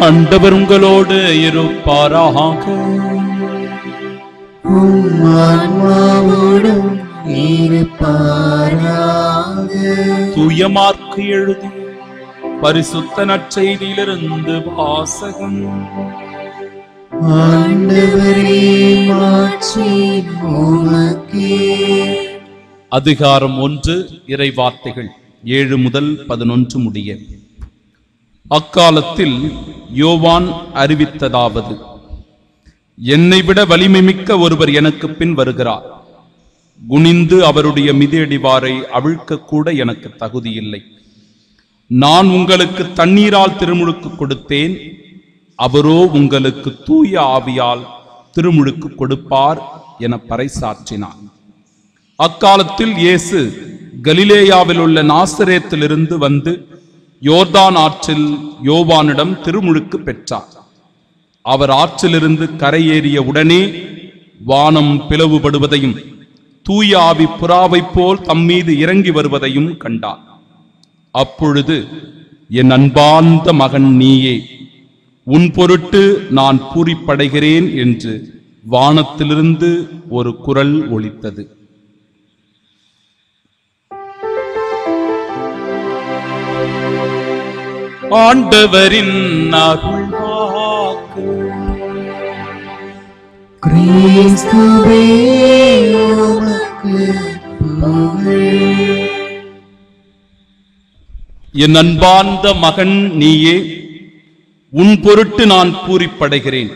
ஆண்டவர் உங்களோடு இருப்பாராக உம் ஆன்மாவோடும் இருப்பாராக தூய மார்க்கு எழுதி பரிசுத்த நற்செய்தியிலிருந்து வாசகம் ஆண்டவரே மாட்சி உமக்கே அதிகாரம் ஒன்று இறை வார்த்தைகள் ஏழு முதல் பதினொன்று முடிய அக்காலத்தில் யோவான் அறிவித்ததாவது என்னை விட வலிமை மிக்க ஒருவர் எனக்கு பின் வருகிறார் குனிந்து அவருடைய மிதியடிவாரை அவிழ்க்க கூட எனக்கு தகுதியில்லை நான் உங்களுக்கு தண்ணீரால் திருமுழுக்கு கொடுத்தேன் அவரோ உங்களுக்கு தூய ஆவியால் திருமுழுக்கு கொடுப்பார் என பறைசாற்றினார் அக்காலத்தில் இயேசு கலிலேயாவில் உள்ள நாசரேத்திலிருந்து வந்து யோர்தான் ஆற்றில் யோவானிடம் திருமுழுக்கு பெற்றார் அவர் ஆற்றிலிருந்து கரையேறிய உடனே வானம் பிளவுபடுவதையும் தூய ஆவி புறாவைப் போல் தம்மீது இறங்கி வருவதையும் கண்டார் அப்பொழுது என் அன்பார்ந்த மகன் நீயே உன் பொருட்டு நான் பூரிப்படைகிறேன் என்று வானத்திலிருந்து ஒரு குரல் ஒலித்தது ஆண்டவரின் அருள்வாக்கு கிறிஸ்துவே உமக்கு புகழ் என் அன்பார்ந்த மகன் நீயே உன் பொருட்டு நான் பூரிப்படைகிறேன்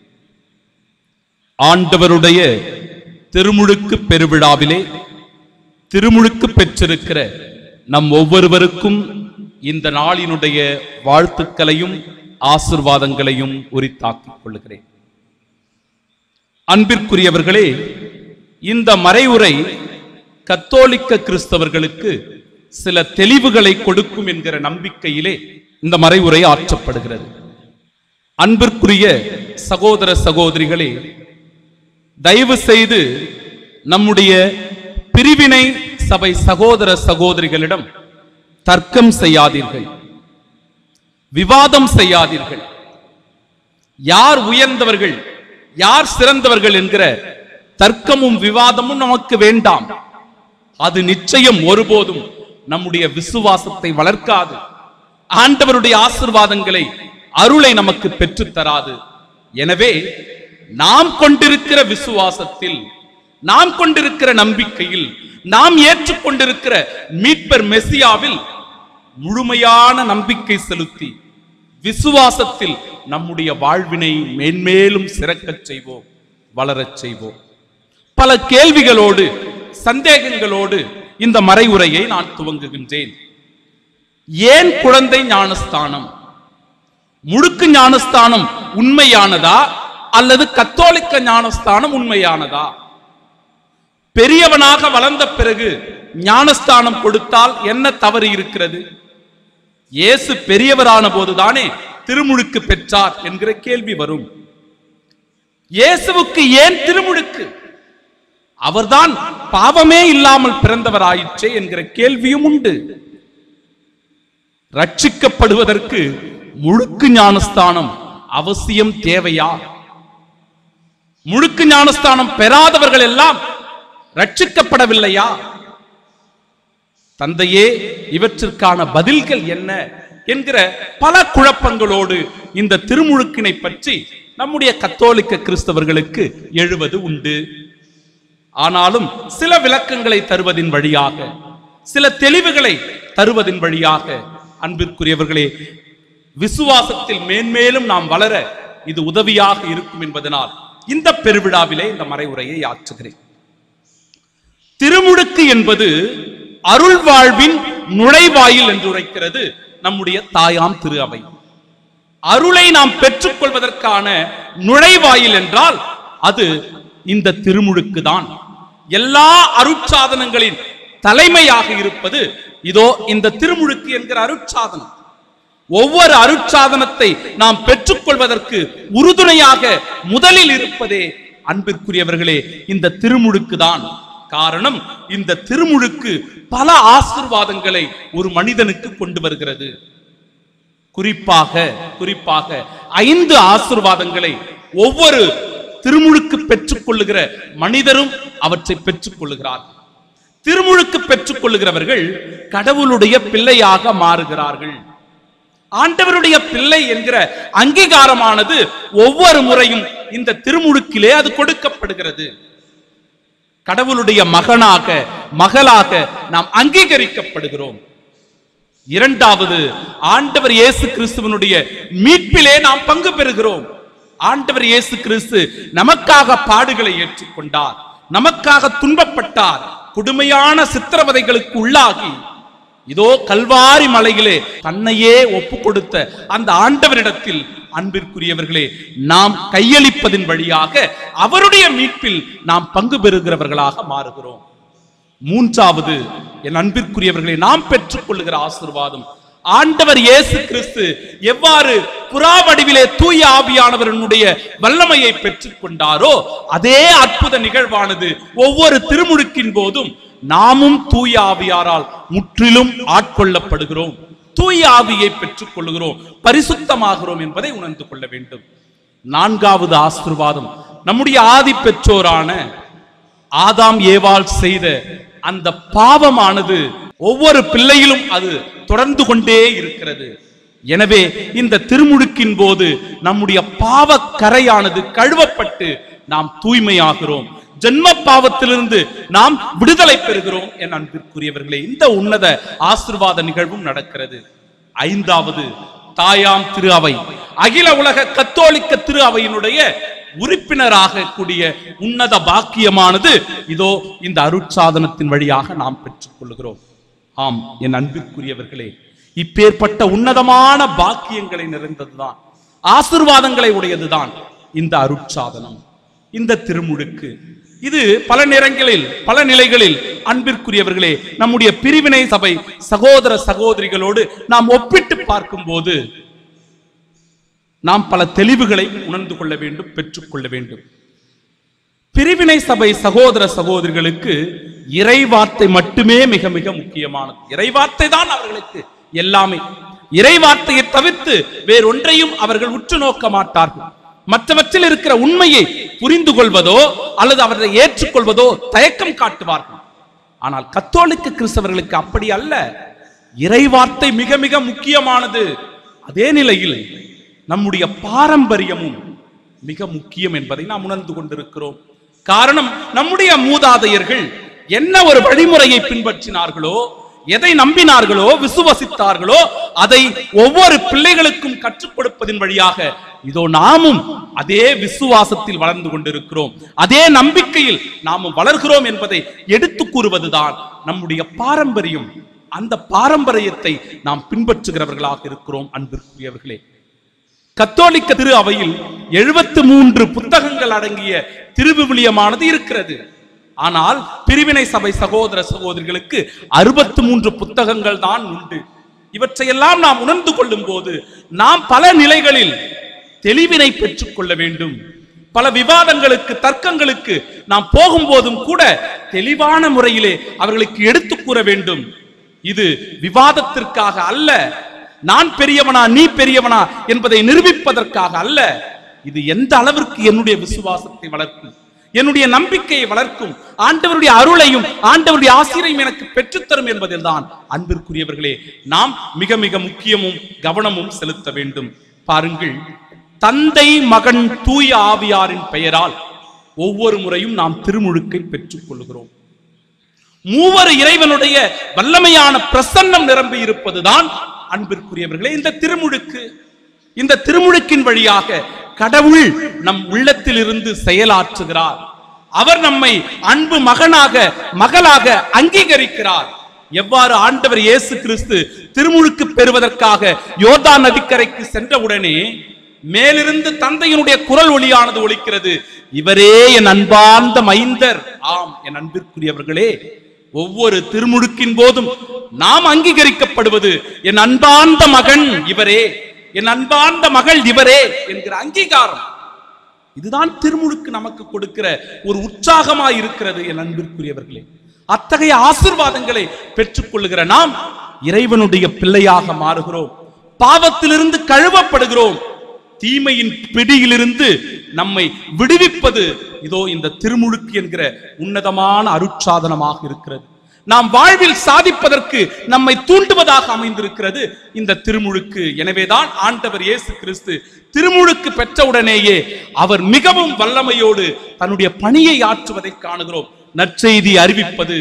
ஆண்டவருடைய திருமுழுக்கு பெருவிழாவிலே திருமுழுக்கு பெற்றிருக்கிற நம் ஒவ்வொருவருக்கும் இந்த நாளினுடைய வாழ்த்துக்களையும் ஆசிர்வாதங்களையும் உரித்தாக்கிக் கொள்கிறேன் அன்பிற்குரியவர்களே இந்த மறைவுரை கத்தோலிக்க கிறிஸ்தவர்களுக்கு சில தெளிவுகளை கொடுக்கும் என்கிற நம்பிக்கையிலே இந்த மறைவுரை ஆற்றப்படுகிறது அன்பிற்குரிய சகோதர சகோதரிகளே தயவு செய்து நம்முடைய பிரிவினை சபை சகோதர சகோதரிகளிடம் தர்க்கம் செய்யாதீர்கள் விவாதம் செய்யாதீர்கள் யார் உயர்ந்தவர்கள் யார் சிறந்தவர்கள் என்கிற தர்க்கமும் விவாதமும் நமக்கு வேண்டாம் அது நிச்சயம் ஒருபோதும் நம்முடைய விசுவாசத்தை வளர்க்காது ஆண்டவருடைய ஆசிர்வாதங்களை அருளை நமக்கு பெற்றுத் தராது எனவே நாம் கொண்டிருக்கிற விசுவாசத்தில் நாம் கொண்டிருக்கிற நம்பிக்கையில் நாம் ஏற்றுக்கொண்டிருக்கிற மீட்பர் மெசியாவில் முழுமையான நம்பிக்கை செலுத்தி விசுவாசத்தில் நம்முடைய வாழ்வினை மேன்மேலும் சிறக்கச் செய்வோம் வளரச் செய்வோம் பல கேள்விகளோடு சந்தேகங்களோடு இந்த மறைவுரையை நான் துவங்குகின்றேன் ஏன் குழந்தை ஞானஸ்தானம் முழுக்கு ஞானஸ்தானம் உண்மையானதா அல்லது கத்தோலிக்க ஞானஸ்தானம் உண்மையானதா பெரியவனாக வளர்ந்த பிறகு ஞானஸ்தானம் கொடுத்தால் என்ன தவறு இருக்கிறது இயேசு பெரியவரான போதுதானே திருமுழுக்கு பெற்றார் என்கிற கேள்வி வரும் இயேசுவுக்கு ஏன் திருமுழுக்கு அவர்தான் பாவமே இல்லாமல் பிறந்தவராயிற்றே என்கிற கேள்வியும் உண்டு ரட்சிக்கப்படுவதற்கு முழுக்கு ஞானஸ்தானம் அவசியம் தேவையா முழுக்கு ஞானஸ்தானம் பெறாதவர்கள் எல்லாம் ரட்சிக்கப்படவில்லையா தந்தையே இவற்றிற்கான பதில்கள் என்ன என்கிற பல குழப்பங்களோடு இந்த திருமுழுக்கினை பற்றி நம்முடைய கத்தோலிக்க கிறிஸ்தவர்களுக்கு எழுவது உண்டு ஆனாலும் சில விளக்கங்களை தருவதின் வழியாக சில தெளிவுகளை தருவதின் வழியாக அன்பிற்குரியவர்களே விசுவாசத்தில் மேன்மேலும் நாம் வளர இது உதவியாக இருக்கும் என்பதனால் இந்த பெருவிழாவிலே இந்த மறைவுரையை ஆற்றுகிறேன் திருமுழுக்கு என்பது அருள் வாழ்வின் நுழைவாயில் என்று உரைக்கிறது நம்முடைய தாயாம் திரு அவை அருளை நாம் பெற்றுக்கொள்வதற்கான நுழைவாயில் என்றால் அது இந்த திருமுழுக்கு தான் எல்லா அருட்சாதனங்களின் தலைமையாக இருப்பது இதோ இந்த திருமுழுக்கு என்கிற அருட்சாதனம் ஒவ்வொரு அருட்சாதனத்தை நாம் பெற்றுக்கொள்வதற்கு உறுதுணையாக முதலில் இருப்பதே அன்பிற்குரியவர்களே இந்த திருமுழுக்கு தான் காரணம் இந்த திருமுழுக்கு பல ஆசிர்வாதங்களை ஒரு மனிதனுக்கு கொண்டு வருகிறது குறிப்பாக குறிப்பாக ஐந்து ஆசிர்வாதங்களை ஒவ்வொரு திருமுழுக்கு பெற்றுக் கொள்ளுகிற மனிதரும் அவற்றை பெற்றுக் கொள்ளுகிறார்கள் திருமுழுக்கு பெற்றுக் கொள்ளுகிறவர்கள் கடவுளுடைய பிள்ளையாக மாறுகிறார்கள் ஆண்டவருடைய பிள்ளை என்கிற அங்கீகாரமானது ஒவ்வொரு முறையும் இந்த திருமுழுக்கிலே அது கொடுக்கப்படுகிறது கடவுளுடைய மகனாக மகளாக நாம் அங்கீகரிக்கப்படுகிறோம் இரண்டாவது ஆண்டவர் இயேசு கிறிஸ்துவனுடைய மீட்பிலே நாம் பங்கு பெறுகிறோம் ஆண்டவர் இயேசு கிறிஸ்து நமக்காக பாடுகளை ஏற்றுக்கொண்டார் நமக்காக துன்பப்பட்டார் கொடுமையான சித்திரவதைகளுக்கு உள்ளாகி இதோ கல்வாரி மலையிலே தன்னையே ஒப்பு கொடுத்த அந்த ஆண்டவரிடத்தில் அன்பிற்குரியவர்களே நாம் கையளிப்பதின் வழியாக அவருடைய மீட்பில் நாம் பங்கு பெறுகிறவர்களாக மாறுகிறோம் மூன்றாவது என் அன்பிற்குரியவர்களை நாம் பெற்றுக் கொள்ளுகிற ஆசீர்வாதம் ஆண்டவர் இயேசு கிறிஸ்து எவ்வாறு புறா வடிவிலே தூய ஆவியானவரனுடைய வல்லமையை பெற்றுக் கொண்டாரோ அதே அற்புத நிகழ்வானது ஒவ்வொரு திருமுழுக்கின் போதும் நாமும் தூய ஆவியாரால் முற்றிலும் ஆட்கொள்ளப்படுகிறோம் தூய ஆவியை பெற்றுக் கொள்ளுகிறோம் பரிசுத்தமாகிறோம் என்பதை உணர்ந்து கொள்ள வேண்டும் நான்காவது ஆசீர்வாதம் நம்முடைய ஆதி பெற்றோரான ஆதாம் ஏவாள் செய்த அந்த பாவமானது ஒவ்வொரு பிள்ளையிலும் அது தொடர்ந்து கொண்டே இருக்கிறது எனவே இந்த திருமுழுக்கின் போது நம்முடைய பாவ கரையானது கழுவப்பட்டு நாம் தூய்மையாகிறோம் ஜென்ம பாவத்திலிருந்து நாம் விடுதலை பெறுகிறோம் என் அன்பிற்குரியவர்களே இந்த உன்னத ஆசிர்வாத நிகழ்வும் நடக்கிறது ஐந்தாவது தாயாம் திரு அவை அகில உலக கத்தோலிக்க திரு அவையினுடைய உறுப்பினராக கூடிய உன்னத பாக்கியமானது இதோ இந்த அருட்சாதனத்தின் வழியாக நாம் பெற்றுக் கொள்கிறோம் ஆம் என் அன்பிற்குரியவர்களே இப்பேற்பட்ட உன்னதமான பாக்கியங்களை நிறைந்ததுதான் ஆசிர்வாதங்களை உடையதுதான் இந்த அருட்சாதனம் இந்த திருமுழுக்கு இது பல நேரங்களில் பல நிலைகளில் அன்பிற்குரியவர்களே நம்முடைய பிரிவினை சபை சகோதர சகோதரிகளோடு நாம் ஒப்பிட்டு பார்க்கும்போது நாம் பல தெளிவுகளை உணர்ந்து கொள்ள வேண்டும் பெற்றுக்கொள்ள வேண்டும் பிரிவினை சபை சகோதர சகோதரிகளுக்கு இறைவார்த்தை மட்டுமே மிக மிக முக்கியமானது இறைவார்த்தை தான் அவர்களுக்கு எல்லாமே இறைவார்த்தையை தவிர்த்து வேறொன்றையும் அவர்கள் உற்று நோக்க மாட்டார்கள் மற்றவற்றில் இருக்கிற உண்மையை புரிந்து கொள்வதோ அல்லது அவரை ஏற்றுக்கொள்வதோ தயக்கம் காட்டுவார்கள் ஆனால் கத்தோலிக்க கிறிஸ்தவர்களுக்கு அப்படி அல்ல இறைவார்த்தை மிக மிக முக்கியமானது அதே நிலையில் நம்முடைய பாரம்பரியமும் மிக முக்கியம் என்பதை நாம் உணர்ந்து கொண்டிருக்கிறோம் காரணம் நம்முடைய மூதாதையர்கள் என்ன ஒரு வழிமுறையை பின்பற்றினார்களோ எதை நம்பினார்களோ விசுவசித்தார்களோ அதை ஒவ்வொரு பிள்ளைகளுக்கும் கற்றுக் கொடுப்பதின் வழியாக இதோ நாமும் அதே விசுவாசத்தில் வளர்ந்து கொண்டிருக்கிறோம் அதே நம்பிக்கையில் நாமும் வளர்கிறோம் என்பதை எடுத்து கூறுவதுதான் நம்முடைய பாரம்பரியம் அந்த பாரம்பரியத்தை நாம் பின்பற்றுகிறவர்களாக இருக்கிறோம் அன்பிற்குரியவர்களே கத்தோலிக்க திரு அவையில் எழுபத்து மூன்று புத்தகங்கள் அடங்கிய திருவிவிலியமானது இருக்கிறது ஆனால் பிரிவினை சபை சகோதர சகோதரிகளுக்கு அறுபத்து மூன்று புத்தகங்கள் தான் உண்டு இவற்றையெல்லாம் நாம் உணர்ந்து கொள்ளும் போது நாம் பல நிலைகளில் தெளிவினை பெற்றுக் கொள்ள வேண்டும் பல விவாதங்களுக்கு தர்க்கங்களுக்கு நாம் போகும்போதும் கூட தெளிவான முறையிலே அவர்களுக்கு எடுத்துக் கூற வேண்டும் இது விவாதத்திற்காக அல்ல நான் பெரியவனா நீ பெரியவனா என்பதை நிரூபிப்பதற்காக அல்ல இது எந்த அளவிற்கு என்னுடைய விசுவாசத்தை வளர்க்கும் என்னுடைய நம்பிக்கையை வளர்க்கும் ஆண்டவருடைய அருளையும் ஆண்டவருடைய ஆசிரியையும் எனக்கு பெற்றுத்தரும் என்பதில் தான் அன்பிற்குரியவர்களே நாம் மிக மிக முக்கியமும் கவனமும் செலுத்த வேண்டும் பாருங்கள் தந்தை மகன் தூய ஆவியாரின் பெயரால் ஒவ்வொரு முறையும் நாம் திருமுழுக்கை பெற்றுக் கொள்கிறோம் மூவர் இறைவனுடைய வல்லமையான பிரசன்னம் நிரம்பி இருப்பதுதான் அன்பிற்குரியவர்களே இந்த திருமுழுக்கு இந்த திருமுழுக்கின் வழியாக கடவுள் நம் உள்ளத்தில் இருந்து செயலாற்றுகிறார் அவர் நம்மை அன்பு மகனாக மகளாக அங்கீகரிக்கிறார் எவ்வாறு ஆண்டவர் இயேசு கிறிஸ்து திருமுழுக்கு பெறுவதற்காக யோர்தான் நதிக்கரைக்கு சென்றவுடனே மேலிருந்து தந்தையினுடைய குரல் ஒளியானது ஒலிக்கிறது இவரே என் அன்பார்ந்த மைந்தர் ஆம் என் அன்பிற்குரியவர்களே ஒவ்வொரு திருமுழுக்கின் போதும் நாம் அங்கீகரிக்கப்படுவது என் அன்பார்ந்த மகன் இவரே என் அன்பார்ந்த மகள் இவரே என்கிற அங்கீகாரம் இதுதான் திருமுழுக்கு நமக்கு கொடுக்கிற ஒரு உற்சாகமாய் இருக்கிறது என் அன்பிற்குரியவர்களே அத்தகைய ஆசிர்வாதங்களை பெற்றுக்கொள்ளுகிற நாம் இறைவனுடைய பிள்ளையாக மாறுகிறோம் பாவத்திலிருந்து கழுவப்படுகிறோம் தீமையின் பிடியிலிருந்து நம்மை விடுவிப்பது இதோ இந்த திருமுழுக்கு என்கிற உன்னதமான அருட்சாதனமாக இருக்கிறது நாம் வாழ்வில் சாதிப்பதற்கு நம்மை தூண்டுவதாக அமைந்திருக்கிறது இந்த திருமுழுக்கு எனவேதான் ஆண்டவர் இயேசு கிறிஸ்து திருமுழுக்கு பெற்றவுடனேயே அவர் மிகவும் வல்லமையோடு தன்னுடைய பணியை ஆற்றுவதை காணுகிறோம் நற்செய்தி அறிவிப்பது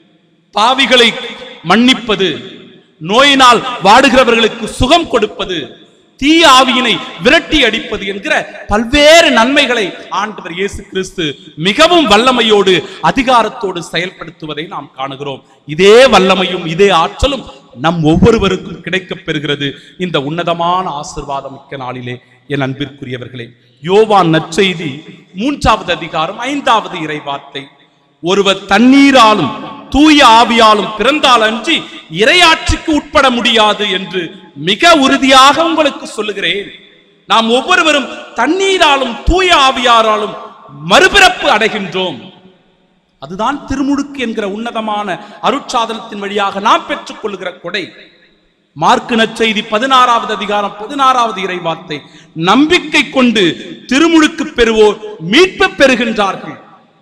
பாவிகளை மன்னிப்பது நோயினால் வாடுகிறவர்களுக்கு சுகம் கொடுப்பது தீய ஆவியினை விரட்டி அடிப்பது என்கிற பல்வேறு நன்மைகளை ஆண்டவர் இயேசு கிறிஸ்து மிகவும் வல்லமையோடு அதிகாரத்தோடு செயல்படுத்துவதை நாம் காணுகிறோம் இதே வல்லமையும் இதே ஆற்றலும் நம் ஒவ்வொருவருக்கும் கிடைக்கப் பெறுகிறது இந்த உன்னதமான ஆசிர்வாதம் மிக்க நாளிலே என் அன்பிற்குரியவர்களே யோவான் நற்செய்தி மூன்றாவது அதிகாரம் ஐந்தாவது இறைவார்த்தை ஒருவர் தண்ணீராலும் தூய ஆவியாலும் பிறந்தால் அன்றி இறையாட்சிக்கு உட்பட முடியாது என்று மிக உறுதியாக உங்களுக்கு சொல்லுகிறேன் நாம் ஒவ்வொருவரும் தண்ணீராலும் தூய ஆவியாராலும் மறுபிறப்பு அடைகின்றோம் அதுதான் திருமுழுக்கு என்கிற உன்னதமான அருட்சாதனத்தின் வழியாக நாம் பெற்றுக் கொள்கிற கொடை மார்க்கு நற்செய்தி பதினாறாவது அதிகாரம் பதினாறாவது இறைவார்த்தை நம்பிக்கை கொண்டு திருமுழுக்கு பெறுவோர் மீட்பு பெறுகின்றார்கள்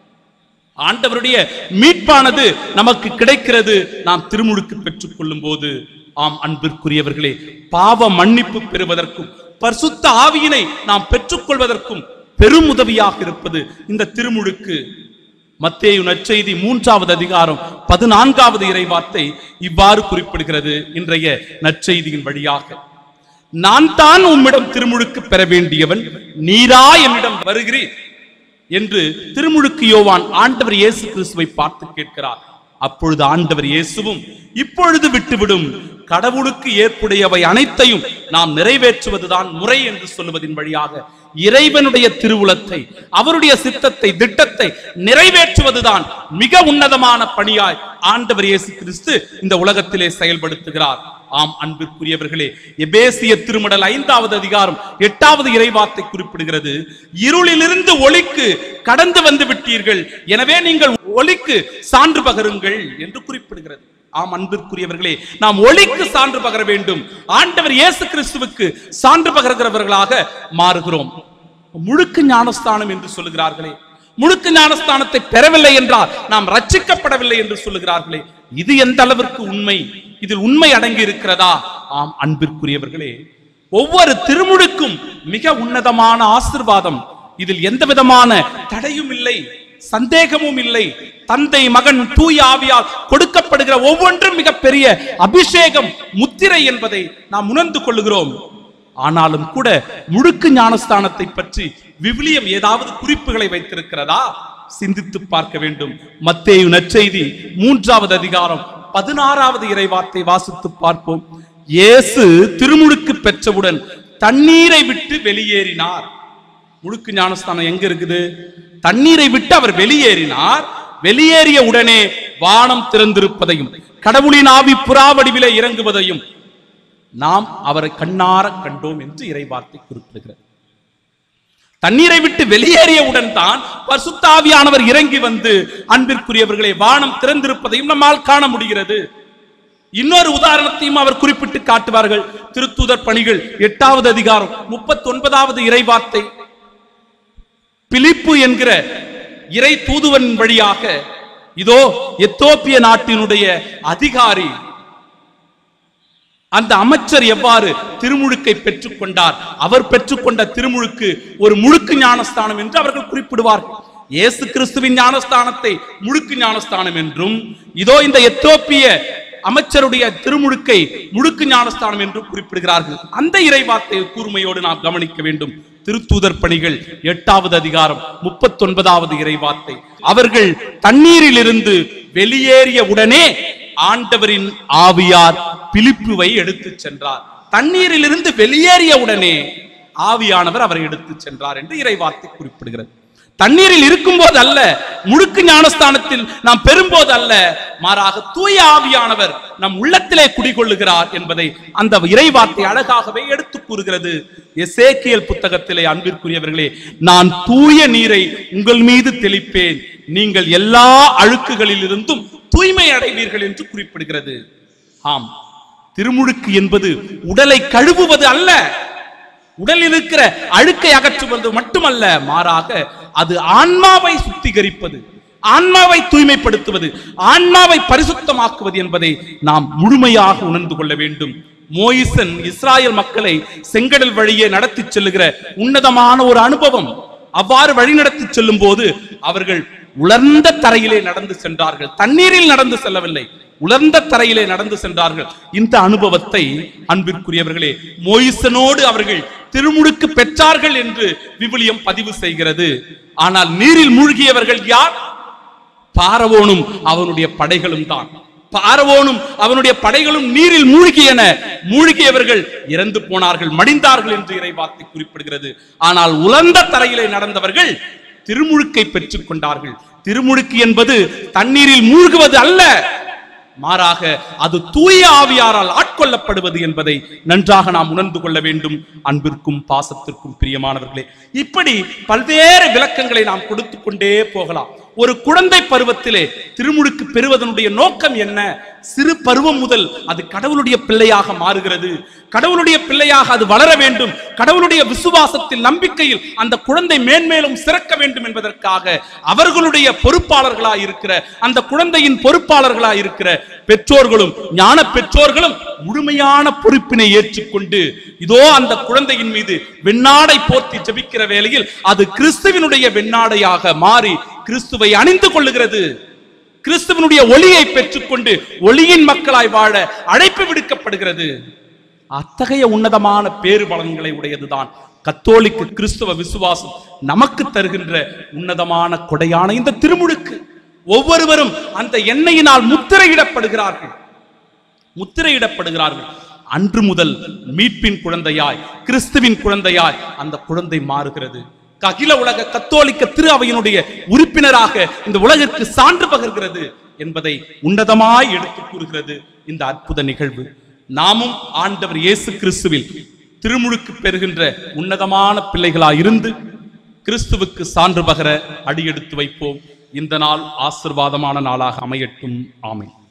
ஆண்டவருடைய மீட்பானது நமக்கு கிடைக்கிறது நாம் திருமுழுக்கு பெற்றுக் கொள்ளும் போது ஆம் அன்பிற்குரியவர்களே பாவ மன்னிப்பு பெறுவதற்கும் பரிசுத்த ஆவியினை நாம் பெற்றுக்கொள்வதற்கும் பெரும் உதவியாக இருப்பது இந்த திருமுழுக்கு மத்தேயு நற்செய்தி மூன்றாவது அதிகாரம் பதினான்காவது இறைவார்த்தை இவ்வாறு குறிப்பிடுகிறது இன்றைய நற்செய்தியின் வழியாக நான் தான் உம்மிடம் திருமுழுக்கு பெற வேண்டியவன் நீரா என்னிடம் வருகிறீர் என்று திருமுழுக்கு யோவான் ஆண்டவர் இயேசு கிறிஸ்துவை பார்த்து கேட்கிறார் அப்பொழுது ஆண்டவர் இயேசுவும் இப்பொழுது விட்டுவிடும் கடவுளுக்கு ஏற்புடையவை அனைத்தையும் நாம் நிறைவேற்றுவதுதான் முறை என்று சொல்லுவதின் வழியாக இறைவனுடைய திருவுளத்தை அவருடைய சித்தத்தை திட்டத்தை நிறைவேற்றுவதுதான் மிக உன்னதமான பணியாய் ஆண்டவர் இயேசு கிறிஸ்து இந்த உலகத்திலே செயல்படுத்துகிறார் ஆம் அன்பிற்குரியவர்களே எபேசிய திருமடல் ஐந்தாவது அதிகாரம் எட்டாவது இறைவார்த்தை குறிப்பிடுகிறது இருளிலிருந்து ஒளிக்கு கடந்து வந்து விட்டீர்கள் எனவே நீங்கள் ஒளிக்கு சான்று பகருங்கள் என்று குறிப்பிடுகிறது ஆம் அன்பிற்குரியவர்களே நாம் ஒளிக்கு சான்று பகர வேண்டும் ஆண்டவர் இயேசு கிறிஸ்துவுக்கு சான்று பகர்கிறவர்களாக மாறுகிறோம் முழுக்கு ஞானஸ்தானம் என்று சொல்லுகிறார்களே முழுக்கு ஞானஸ்தானத்தை பெறவில்லை என்றால் நாம் ரட்சிக்கப்படவில்லை என்று சொல்லுகிறார்களே இது எந்த அளவிற்கு உண்மை இதில் உண்மை அடங்கி இருக்கிறதா ஆம் அன்பிற்குரியவர்களே ஒவ்வொரு திருமுழுக்கும் மிக உன்னதமான ஆசிர்வாதம் இதில் எந்த விதமான தடையும் இல்லை சந்தேகமும் இல்லை தந்தை மகன் தூய ஆவியால் கொடுக்கப்படுகிற ஒவ்வொன்றும் மிகப்பெரிய அபிஷேகம் முத்திரை என்பதை நாம் உணர்ந்து கொள்ளுகிறோம் ஆனாலும் கூட முழுக்கு ஞானஸ்தானத்தை பற்றி விவிலியம் ஏதாவது குறிப்புகளை வைத்திருக்கிறதா சிந்தித்து பார்க்க வேண்டும் மத்தேயு நற்செய்தி மூன்றாவது அதிகாரம் பதினாறாவது இறைவார்த்தை வாசித்து பார்ப்போம் இயேசு திருமுழுக்கு பெற்றவுடன் தண்ணீரை விட்டு வெளியேறினார் முழுக்கு ஞானஸ்தானம் எங்க இருக்குது தண்ணீரை விட்டு அவர் வெளியேறினார் வெளியேறிய உடனே வானம் திறந்திருப்பதையும் கடவுளின் ஆவி புறாவடிவிலே இறங்குவதையும் நாம் அவரை கண்ணார கண்டோம் என்று இறைவார்த்தை குறிப்பிடுகிறது தண்ணீரை விட்டு வெளியேறியவுடன் தான் பரிசுத்தாவியானவர் இறங்கி வந்து அன்பிற்குரியவர்களை வானம் திறந்திருப்பதையும் நம்மால் காண முடிகிறது இன்னொரு உதாரணத்தையும் அவர் குறிப்பிட்டு காட்டுவார்கள் திருத்தூதர் பணிகள் எட்டாவது அதிகாரம் முப்பத்தி ஒன்பதாவது இறைவார்த்தை பிலிப்பு என்கிற இறை தூதுவன் வழியாக இதோ எத்தோப்பிய நாட்டினுடைய அதிகாரி அந்த அமைச்சர் எவ்வாறு திருமுழுக்கை பெற்றுக்கொண்டார் அவர் பெற்றுக்கொண்ட திருமுழுக்கு ஒரு முழுக்கு ஞானஸ்தானம் என்று அவர்கள் குறிப்பிடுவார்கள் இயேசு கிறிஸ்துவின் ஞானஸ்தானத்தை முழுக்கு ஞானஸ்தானம் என்றும் இதோ இந்த எத்தோப்பிய அமைச்சருடைய திருமுழுக்கை முழுக்கு ஞானஸ்தானம் என்றும் குறிப்பிடுகிறார்கள் அந்த இறைவார்த்தை கூர்மையோடு நாம் கவனிக்க வேண்டும் திருத்தூதர் பணிகள் எட்டாவது அதிகாரம் முப்பத்தொன்பதாவது இறைவார்த்தை அவர்கள் தண்ணீரிலிருந்து வெளியேறிய உடனே ஆண்டவரின் ஆவியார் பிலிப்புவை எடுத்துச் சென்றார் தண்ணீரிலிருந்து வெளியேறிய உடனே ஆவியானவர் அவரை எடுத்துச் சென்றார் என்று இறைவார்த்தை குறிப்பிடுகிறது தண்ணீரில் இருக்கும்போது அல்ல முழுக்கு ஞானஸ்தானத்தில் நாம் பெறும்போது அல்ல மாறாக தூய ஆவியானவர் நம் உள்ளத்திலே குடிகொள்ளுகிறார் என்பதை அந்த இறைவார்த்தை அழகாகவே எடுத்து கூறுகிறது எசேக்கியல் புத்தகத்திலே அன்பிற்குரியவர்களே நான் தூய நீரை உங்கள் மீது தெளிப்பேன் நீங்கள் எல்லா அழுக்குகளில் இருந்தும் தூய்மை அடைவீர்கள் என்று குறிப்பிடுகிறது ஆம் திருமுழுக்கு என்பது உடலை கழுவுவது அல்ல உடலில் இருக்கிற அழுக்கை அகற்றுவது மட்டுமல்ல மாறாக அது ஆன்மாவை சுத்திகரிப்பது ஆன்மாவை தூய்மைப்படுத்துவது ஆன்மாவை பரிசுத்தமாக்குவது என்பதை நாம் முழுமையாக உணர்ந்து கொள்ள வேண்டும் மோயிசன் இஸ்ராயல் மக்களை செங்கடல் வழியே நடத்தி செல்லுகிற உன்னதமான ஒரு அனுபவம் அவ்வாறு வழிநடத்தி செல்லும் போது அவர்கள் உலர்ந்த தரையிலே நடந்து சென்றார்கள் தண்ணீரில் நடந்து செல்லவில்லை உலர்ந்த தரையிலே நடந்து சென்றார்கள் இந்த அனுபவத்தை அன்பிற்குரியவர்களே மோயிசனோடு அவர்கள் திருமுழுக்கு பெற்றார்கள் என்று விவிலியம் பதிவு செய்கிறது ஆனால் நீரில் மூழ்கியவர்கள் யார் பாரவோனும் அவனுடைய படைகளும் தான் பாரவோனும் அவனுடைய படைகளும் நீரில் மூழ்கியன மூழ்கியவர்கள் இறந்து போனார்கள் மடிந்தார்கள் என்று இறைவார்த்தை குறிப்பிடுகிறது ஆனால் உலர்ந்த தரையிலே நடந்தவர்கள் திருமுழுக்கை பெற்றுக் கொண்டார்கள் திருமுழுக்கு என்பது தண்ணீரில் மூழ்குவது அல்ல மாறாக அது தூய ஆவியாரால் ஆட்கொள்ளப்படுவது என்பதை நன்றாக நாம் உணர்ந்து கொள்ள வேண்டும் அன்பிற்கும் பாசத்திற்கும் பிரியமானவர்களே இப்படி பல்வேறு விளக்கங்களை நாம் கொடுத்து கொண்டே போகலாம் ஒரு குழந்தை பருவத்திலே திருமுழுக்கு பெறுவதனுடைய நோக்கம் என்ன சிறு பருவம் முதல் அது கடவுளுடைய பிள்ளையாக மாறுகிறது கடவுளுடைய பிள்ளையாக அது வளர வேண்டும் கடவுளுடைய விசுவாசத்தில் நம்பிக்கையில் அந்த குழந்தை மேன்மேலும் சிறக்க வேண்டும் என்பதற்காக அவர்களுடைய பொறுப்பாளர்களாய் இருக்கிற அந்த குழந்தையின் பொறுப்பாளர்களாய் இருக்கிற பெற்றோர்களும் ஞான பெற்றோர்களும் முழுமையான பொறுப்பினை ஏற்றுக்கொண்டு இதோ அந்த குழந்தையின் மீது வெண்ணாடை போர்த்தி ஜெபிக்கிற வேளையில் அது கிறிஸ்துவினுடைய வெண்ணாடையாக மாறி கிறிஸ்துவை அணிந்து கொள்ளுகிறது கிறிஸ்துவனுடைய ஒளியை பெற்றுக்கொண்டு ஒளியின் மக்களாய் வாழ அழைப்பு விடுக்கப்படுகிறது அத்தகைய உன்னதமான பேறு பலன்களை உடையதுதான் கத்தோலிக்க கிறிஸ்துவ விசுவாசம் நமக்கு தருகின்ற உன்னதமான கொடையான இந்த திருமுழுக்கு ஒவ்வொருவரும் அந்த எண்ணெயினால் முத்திரையிடப்படுகிறார்கள் முத்திரையிடப்படுகிறார்கள் அன்று முதல் மீட்பின் குழந்தையாய் கிறிஸ்துவின் குழந்தையாய் அந்த குழந்தை மாறுகிறது அகில உலக கத்தோலிக்க திரு அவையினுடைய உறுப்பினராக இந்த உலகிற்கு சான்று பகர்கிறது என்பதை உன்னதமாய் எடுத்துக் கூறுகிறது இந்த அற்புத நிகழ்வு நாமும் ஆண்டவர் இயேசு கிறிஸ்துவில் திருமுழுக்கு பெறுகின்ற உன்னதமான பிள்ளைகளாய் இருந்து கிறிஸ்துவுக்கு சான்று பகர அடியெடுத்து வைப்போம் இந்த நாள் ஆசிர்வாதமான நாளாக அமையட்டும் ஆமென்